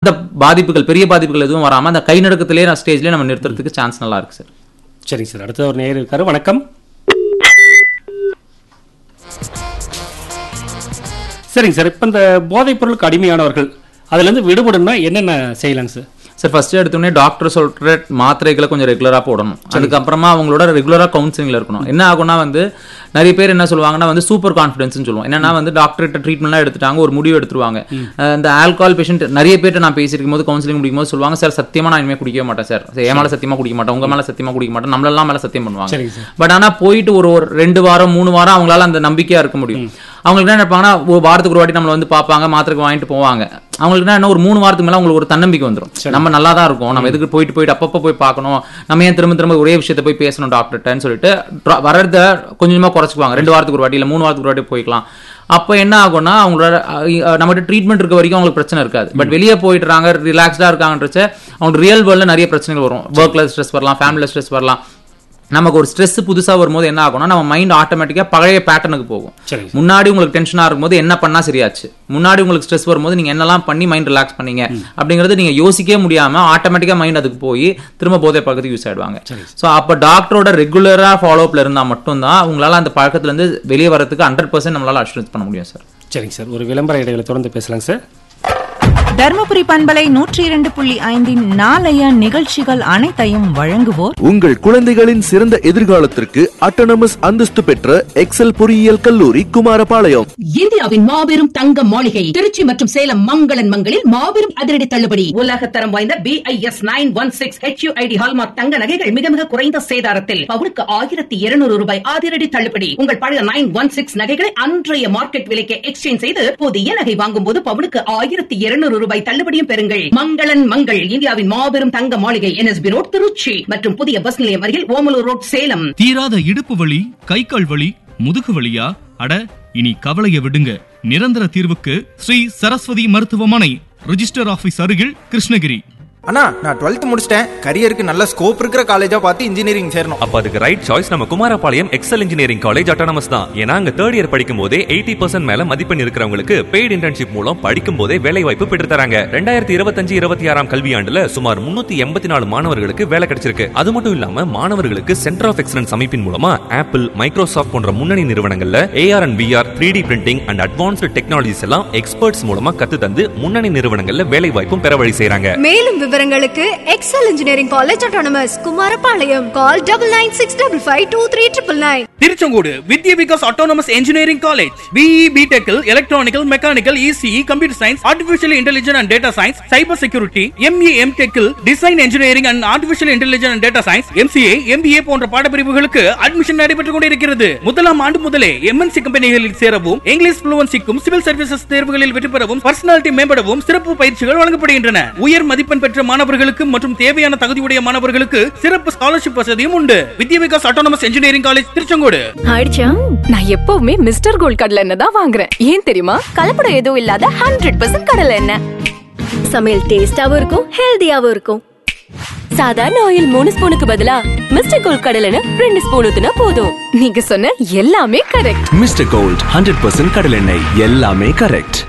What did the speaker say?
மற்ற பாதிப்புகள் பெரிய பாதிப்புகள் எதுவும் வராம அந்த கை நடுக்கத்திலே நான் ஸ்டேஜ்லயே நம்ம நிறுத்துறதுக்கு சான்ஸ் நல்லா இருக்கு சார் சரிங்க சார் அடுத்த ஒரு நேயர் இருக்காரு வணக்கம் சரிங்க சார் இப்போ இந்த போதைப் பொருளுக்கு அடிமையானவர்கள் அதுலேருந்து விடுபடணும்னா என்னென்ன செய்யலாங்க சார் சார் ஃபர்ஸ்ட் எடுத்தோடனே டாக்டர் சொல்ற மாத்திரைகளை கொஞ்சம் ரெகுலராக போடணும் அதுக்கப்புறமா அவங்களோட ரெகுலராக கவுன்சிலிங்ல இருக்கணும் என்ன ஆகும்னா வந்து நிறைய பேர் என்ன சொல்லுவாங்கன்னா வந்து சூப்பர் கான்ஃபிடன்ஸ்னு சொல்லுவோம் என்னன்னா வந்து டாக்டர்கிட்ட ட்ரீட்மெண்ட்லாம் எடுத்துட்டாங்க ஒரு முடிவு எடுத்துருவாங்க அஹ் இந்த ஆல்கஹால் பேஷண்ட் நிறைய பேர்ட்ட நான் பேசியிருக்கும் போது கவுன்சிலிங் முடிக்கும் போது சொல்லுவாங்க சார் சத்தியமா நான் இனிமேல் குடிக்கவே மாட்டேன் சார் என் மேல சத்தியமா குடிக்க மாட்டேன் உங்க மேல சத்தியமா குடிக்க மாட்டேன் நம்மளெல்லாம் மேல சத்தியம் பண்ணுவாங்க சரிங்க சார் பட் ஆனா போயிட்டு ஒரு ஒரு ரெண்டு வாரம் மூணு வாரம் அவங்களால அந்த நம்பிக்கையா இருக்க முடியும் அவங்களுக்கு என்ன நினைப்பாங்கன்னா ஒரு வாரத்துக்கு ஒரு வாட்டி நம்மள வந்து பார்ப்பாங்க மாத்திரைக்கு வாங்கிட்டு போவாங்க அவங்களுக்கு என்ன ஒரு மூணு வாரத்துக்கு மேல அவங்களுக்கு ஒரு தன்னம்பிக்கை வந்துரும் நம்ம நல்லா தான் இருக்கோம் நம்ம எதுக்கு போயிட்டு போயிட்டு அப்பப்போ போய் பார்க்கணும் நம்ம ஏன் திரும்ப திரும்ப ஒரே விஷயத்தை போய் பேசணும் டாக்டர்கிட்டன்னு சொல்லிட்டு dra- வர்றத கொஞ்சமா குறைச்சிக்குவாங்க ரெண்டு வாரத்துக்கு ஒரு வாட்டி இல்ல மூணு வாரத்துக்கு ஒரு வாட்டி போய்க்கலாம் அப்போ என்ன ஆகும்னா அவங்களோட அஹ், நம்மகிட்ட ட்ரீட்மெண்ட் இருக்க வரைக்கும் அவங்களுக்கு பிரச்சனை இருக்காது பட் வெளியே போயிட்டுறாங்க ரிலாக்ஸ்டா இருக்காங்கன்றச்ச அவங்களுக்கு ரியல் வேர்ல்ட்ல நிறைய பிரச்சனைகள் வரும் ஒர்க்ல ஸ்ட்ரெஸ் வரலாம் ஃபேமிலியில் ஸ்ட்ரெஸ் வரலாம் நமக்கு ஒரு ஸ்ட்ரெஸ் புதுசா வரும்போது என்ன ஆகும்னா நம்ம மைண்ட் ஆட்டோமேட்டிக்கா பழைய பேட்டர்னுக்கு போகும் சரிங்க முன்னாடி உங்களுக்கு டென்ஷனா இருக்கும்போது என்ன பண்ணா சரியாச்சு முன்னாடி உங்களுக்கு ஸ்ட்ரெஸ் வரும்போது நீங்க என்னெல்லாம் பண்ணி மைண்ட் ரிலாக்ஸ் பண்ணீங்க அப்படிங்கறது நீங்க யோசிக்கவே முடியாம ஆட்டோமேட்டிக்கா மைண்ட் அதுக்கு போய் திரும்ப போதை பழக்கத்துக்கு யூஸ் ஆயிடுவாங்க சோ அப்ப டாக்டரோட ரெகுலரா ஃபாலோ அப்ல இருந்தா மட்டும்தான் உங்களால அந்த பழக்கத்துல இருந்து வெளியே வரதுக்கு ஹண்ட்ரட் பர்சன்ட் நம்மளால அஷூரன்ஸ் பண்ண முடியும் சார் சரிங்க சார் ஒரு விளம்பர இடைகளை தொடர்ந்து பேசலாங்க சார் தர்மபுரி பண்பலை நூற்றி இரண்டு புள்ளி ஐந்தின் நாளைய நிகழ்ச்சிகள் அனைத்தையும் வழங்குவோர் உங்கள் குழந்தைகளின் சிறந்த எதிர்காலத்திற்கு அட்டானமஸ் அந்தஸ்து பெற்ற எக்ஸல் பொறியியல் கல்லூரி குமாரபாளையம் இந்தியாவின் மாபெரும் தங்க மாளிகை திருச்சி மற்றும் சேலம் மங்களன் மங்களில் மாபெரும் அதிரடி தள்ளுபடி உலகத்தரம் வாய்ந்த B I S nine one six HUID hallmark தங்க நகைகள் மிக மிக குறைந்த சேதாரத்தில் பவுனுக்கு ஆயிரத்தி இருநூறு ரூபாய் அதிரடி தள்ளுபடி உங்கள் பழைய நைன் ஒன் சிக்ஸ் நகைகளை அன்றைய மார்க்கெட் விலைக்கு எக்ஸ்சேஞ்ச் செய்து புதிய நகை வாங்கும் போது பவுனுக்கு ஆயிரத்தி இருநூறு ரூபாய் தள்ளுபடியும் பெறுங்கள் மங்களன் மங்கள் இந்தியாவின் மாபெரும் தங்க மாளிகை என்எஸ்பி ரோட் திருச்சி மற்றும் புதிய பஸ் நிலையம் அருகில் ஓமலூர் ரோட் சேலம் தீராத இடுப்பு வலி கை கால் வலி முதுகு வலியா அட இனி கவலைய விடுங்க நிரந்தர தீர்வுக்கு ஸ்ரீ சரஸ்வதி மருத்துவமனை ரிஜிஸ்டர் ஆபீஸ் அருகில் கிருஷ்ணகிரி அண்ணா நான் டுவெல்த் முடிச்சிட்டேன் கரியருக்கு நல்ல ஸ்கோப் இருக்கிற காலேஜா பார்த்து இன்ஜினியரிங் சேரணும் அப்ப அதுக்கு ரைட் சாய்ஸ் நம்ம Kumarapalayam Excel engineering college autonomous தான் ஏன்னா அங்க தேர்ட் இயர் படிக்கும் போதே எயிட்டி பர்சன்ட் மேல மதிப்பெண் இருக்கிறவங்களுக்கு பெய்டு இன்டர்ன்ஷிப் மூலம் படிக்கும் போதே வேலை வாய்ப்பு பெற்று தராங்க ரெண்டாயிரத்தி இருபத்தஞ்சு இருபத்தி ஆறாம் கல்வியாண்டுல சுமார் முன்னூத்தி எண்பத்தி நாலு மாணவர்களுக்கு வேலை கிடைச்சிருக்கு அது மட்டும் இல்லாம மாணவர்களுக்கு சென்டர் ஆஃப் எக்ஸலன்ஸ் அமைப்பின் மூலமா ஆப்பிள் மைக்ரோசாஃப்ட் போன்ற முன்னணி நிறுவனங்கள்ல AR and VR three D printing and advanced technologies எல்லாம் எக்ஸ்பர்ட்ஸ் மூலமா கத்து தந்து முன்னணி நிறுவனங்கள்ல வேலை வாய்ப்பும் பெற வழி செய்றாங்க மேலும் விவரங்களுக்கு Excel engineering college autonomous Kumarapalayam call double nine six double five two three triple nine Tiruchengode Vidya Vikas autonomous engineering college BE பிடெக்கில் electrical mechanical ECE computer science artificial intelligence and data science cyber security ME M டெக்கில் design engineering and artificial intelligence and data science MCA MBA போன்ற பாடப்பிரிவுகளுக்கு admission நடைபெற்றுக் கொண்டிருக்கிறது முதலாம் ஆண்டு முதலே MNC கம்பெனிகளில் சேரவும் இங்கிலீஷ் புளுவன்சிக்கும் சிவில் சர்வீசஸ் தேர்வுகளில் வெற்றி பெறவும் பர்சனாலிட்டி மேம்படவும் சிறப்பு பயிற்சிகள் வழங்கப்படுகின்றன உயர் மதிப்பெண் பெற்ற மாணவர்களுக்கு மற்றும் தேவையான தகுதியுடைய மாணவர்களுக்கு சிறப்பு ஸ்காலர்ஷிப் வசதியும் உண்டு Vidya Vikas autonomous engineering college Tiruchengode ஆயிடுச்சா நான் எப்பவுமே மிஸ்டர் கோல்ட் கடலை எண்ணெய் தான் வாங்குறேன் ஏன் தெரியுமா கலப்படம் எதுவும் இல்லாத ஹண்ட்ரட் பர்சன்ட் கடலை எண்ணெய் சமையல் டேஸ்டாவும் இருக்கும் ஹெல்தியாவும் இருக்கும் சாதாரண ஆயில் மூணு ஸ்பூனுக்கு பதிலா மிஸ்டர் கோல்ட் கடலை எண்ணெய் ரெண்டு ஸ்பூன் ஊத்துனா போதும் நீங்க சொன்ன எல்லாமே correct mister gold hundred percent கடலெண்ணெய் எல்லாமே கரெக்ட்